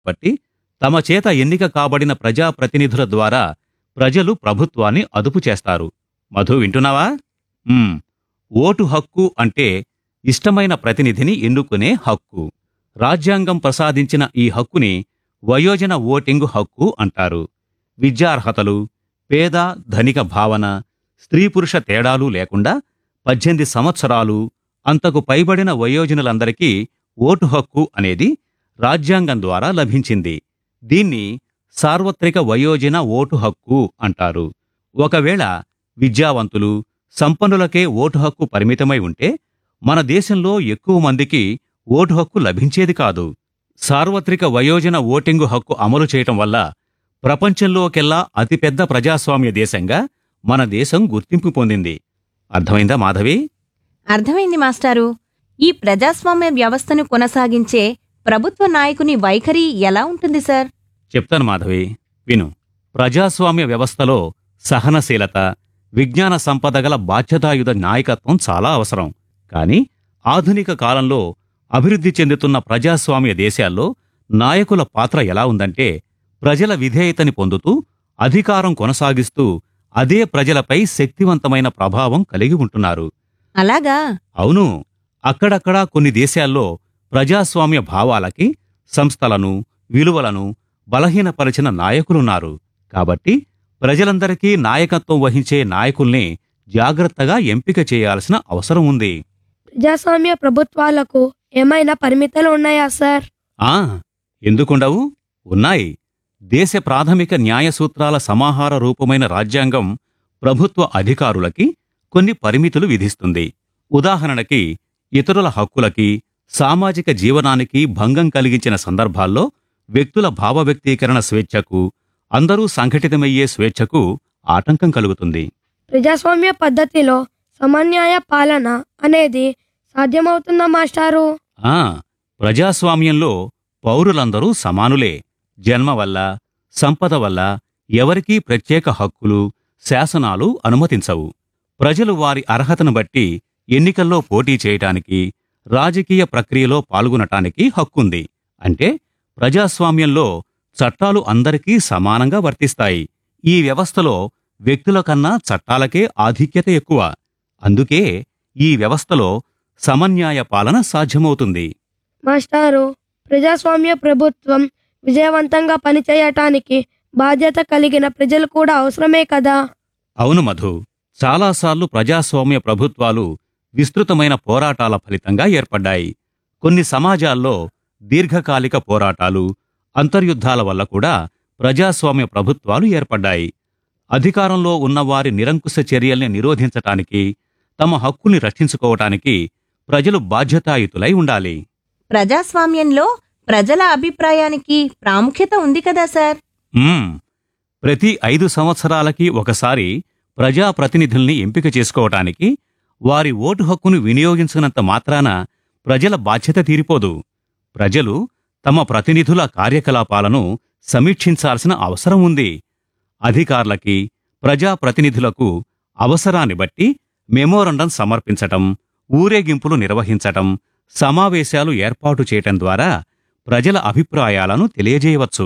బట్టి తమ చేత ఎన్నిక కాబడిన ప్రజాప్రతినిధుల ద్వారా ప్రజలు ప్రభుత్వాన్ని అదుపు చేస్తారు మధు వింటున్నావా ఉమ్, ఓటు హక్కు అంటే ఇష్టమైన ప్రతినిధిని ఎన్నుకునే హక్కు రాజ్యాంగం ప్రసాదించిన ఈ హక్కుని వయోజన ఓటింగు హక్కు అంటారు విద్యార్హతలు పేద ధనిక భావన స్త్రీ పురుష తేడాలు లేకుండా పద్దెనిమిది సంవత్సరాలు అంతకు పైబడిన వయోజనులందరికీ ఓటు హక్కు అనేది రాజ్యాంగం ద్వారా లభించింది దీన్ని సార్వత్రిక వయోజన ఓటు హక్కు అంటారు ఒకవేళ విద్యావంతులు సంపన్నులకే ఓటు హక్కు పరిమితమై ఉంటే మన దేశంలో ఎక్కువ మందికి ఓటు హక్కు లభించేది కాదు సార్వత్రిక వయోజన ఓటింగు హక్కు అమలు చేయటం వల్ల ప్రపంచంలోకెల్లా అతిపెద్ద ప్రజాస్వామ్య దేశంగా మన దేశం గుర్తింపు పొందింది అర్థమైందా మాధవి అర్థమైంది మాస్టారు ఈ ప్రజాస్వామ్య వ్యవస్థను కొనసాగించే ప్రభుత్వ నాయకుని వైఖరి ఎలా ఉంటుంది సార్ చెప్తాను మాధవి విను ప్రజాస్వామ్య వ్యవస్థలో సహనశీలత విజ్ఞాన సంపద గల బాధ్యతాయుత నాయకత్వం చాలా అవసరం కానీ ఆధునిక కాలంలో అభివృద్ధి చెందుతున్న ప్రజాస్వామ్య దేశాల్లో నాయకుల పాత్ర ఎలా ఉందంటే ప్రజల విధేయతని పొందుతూ అధికారం కొనసాగిస్తూ అదే ప్రజలపై శక్తివంతమైన ప్రభావం కలిగి ఉంటున్నారు అలాగా అవును అక్కడక్కడా కొన్ని దేశాల్లో ప్రజాస్వామ్య భావాలకి సంస్థలను విలువలను బలహీనపరిచిన నాయకులున్నారు కాబట్టి ప్రజలందరికీ నాయకత్వం వహించే నాయకుల్ని జాగ్రత్తగా ఎంపిక చేయాల్సిన అవసరం ఉంది ప్రజాస్వామ్య ప్రభుత్వాలకు ఏమైనా పరిమితులు ఉన్నాయా సార్ ఆ ఎందుకుండవు ఉన్నాయి దేశ ప్రాథమిక న్యాయ సూత్రాల సమాహార రూపమైన రాజ్యాంగం ప్రభుత్వ అధికారులకి కొన్ని పరిమితులు విధిస్తుంది ఉదాహరణకి ఇతరుల హక్కులకి సామాజిక జీవనానికి భంగం కలిగించిన సందర్భాల్లో వ్యక్తుల భావవ్యక్తీకరణ స్వేచ్ఛకు అందరూ సంఘటితమయ్యే స్వేచ్ఛకు ఆటంకం కలుగుతుంది ప్రజాస్వామ్య పద్ధతిలో సమన్యాయ పాలన అనేది సాధ్యమవుతుందా మాస్టారు ఆ ప్రజాస్వామ్యంలో పౌరులందరూ సమానులే జన్మ వల్ల సంపద వల్ల ఎవరికీ ప్రత్యేక హక్కులు శాసనాలు అనుమతించవు ప్రజలు వారి అర్హతను బట్టి ఎన్నికల్లో పోటీ చేయటానికి రాజకీయ ప్రక్రియలో పాల్గొనటానికి హక్కుంది అంటే ప్రజాస్వామ్యంలో చట్టాలు అందరికీ సమానంగా వర్తిస్తాయి ఈ వ్యవస్థలో వ్యక్తుల కన్నా చట్టాలకే ఆధిక్యత ఎక్కువ అందుకే ఈ వ్యవస్థలో సమన్యాయ పాలన సాధ్యమవుతుంది మాస్టారు ప్రజాస్వామ్య ప్రభుత్వం విజయవంతంగా పనిచేయటానికి బాధ్యత కలిగిన ప్రజలు కూడా అవసరమే కదా అవును మధు చాలాసార్లు ప్రజాస్వామ్య ప్రభుత్వాలు విస్తృతమైన పోరాటాల ఫలితంగా ఏర్పడ్డాయి కొన్ని సమాజాల్లో దీర్ఘకాలిక పోరాటాలు అంతర్యుద్ధాల వల్ల కూడా ప్రజాస్వామ్య ప్రభుత్వాలు ఏర్పడ్డాయి అధికారంలో ఉన్నవారి నిరంకుశ చర్యల్ని నిరోధించటానికి తమ హక్కుల్ని రక్షించుకోవటానికి ప్రజలు బాధ్యతాయుతులై ఉండాలి ప్రజాస్వామ్యంలో ప్రజల అభిప్రాయానికి ప్రాముఖ్యత ఉంది కదా సార్ మ్మ్. ప్రతి ఐదు సంవత్సరాలకి ఒకసారి ప్రజాప్రతినిధుల్ని ఎంపిక చేసుకోవటానికి వారి ఓటు హక్కును వినియోగించినంత మాత్రాన ప్రజల బాధ్యత తీరిపోదు ప్రజలు తమ ప్రతినిధుల కార్యకలాపాలను సమీక్షించాల్సిన అవసరం ఉంది అధికారులకి ప్రజాప్రతినిధులకు అవసరాన్ని బట్టి మెమోరండం సమర్పించటం ఊరేగింపులు నిర్వహించటం సమావేశాలు ఏర్పాటు చేయటం ద్వారా ప్రజల అభిప్రాయాలను తెలియజేయవచ్చు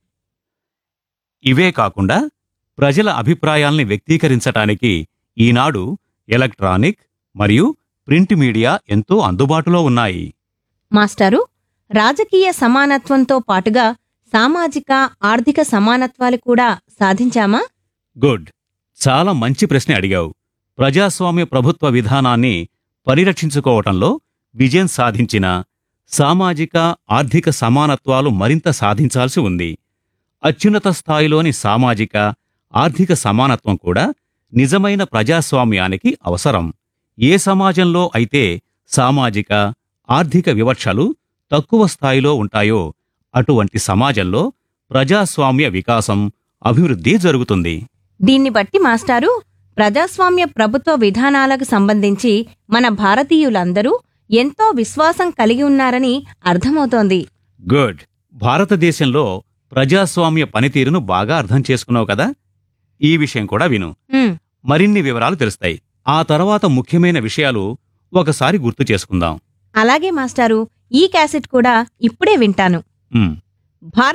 ఇవే కాకుండా ప్రజల అభిప్రాయాల్ని వ్యక్తీకరించటానికి ఈనాడు ఎలక్ట్రానిక్ మరియు ప్రింట్ మీడియా ఎంతో అందుబాటులో ఉన్నాయి మాస్టారు రాజకీయ సమానత్వంతో పాటుగా సామాజిక ఆర్థిక సమానత్వాలు కూడా సాధించామా గుడ్ చాలా మంచి ప్రశ్న అడిగావు ప్రజాస్వామ్య ప్రభుత్వ విధానాన్ని పరిరక్షించుకోవటంలో విజయం సాధించిన సామాజిక ఆర్థిక సమానత్వాలు మరింత సాధించాల్సి ఉంది అత్యున్నత స్థాయిలోని సామాజిక ఆర్థిక సమానత్వం కూడా నిజమైన ప్రజాస్వామ్యానికి అవసరం ఏ సమాజంలో అయితే సామాజిక ఆర్థిక వివక్షలు తక్కువ స్థాయిలో ఉంటాయో అటువంటి సమాజంలో ప్రజాస్వామ్య వికాసం అభివృద్ధి జరుగుతుంది దీన్ని బట్టి మాస్టారు ప్రజాస్వామ్య ప్రభుత్వ విధానాలకు సంబంధించి మన భారతీయులందరూ ఎంతో విశ్వాసం కలిగి ఉన్నారని అర్థమవుతోంది గుడ్ భారతదేశంలో ప్రజాస్వామ్య పనితీరును బాగా అర్థం చేసుకున్నావు కదా ఈ విషయం కూడా విను ఉమ్, మరిన్ని వివరాలు తెలుస్తాయి ఆ తర్వాత ముఖ్యమైన విషయాలు ఒకసారి గుర్తు చేసుకుందాం అలాగే మాస్టారు ఈ క్యాసెట్ కూడా ఇప్పుడే వింటాను ఉమ్. భారత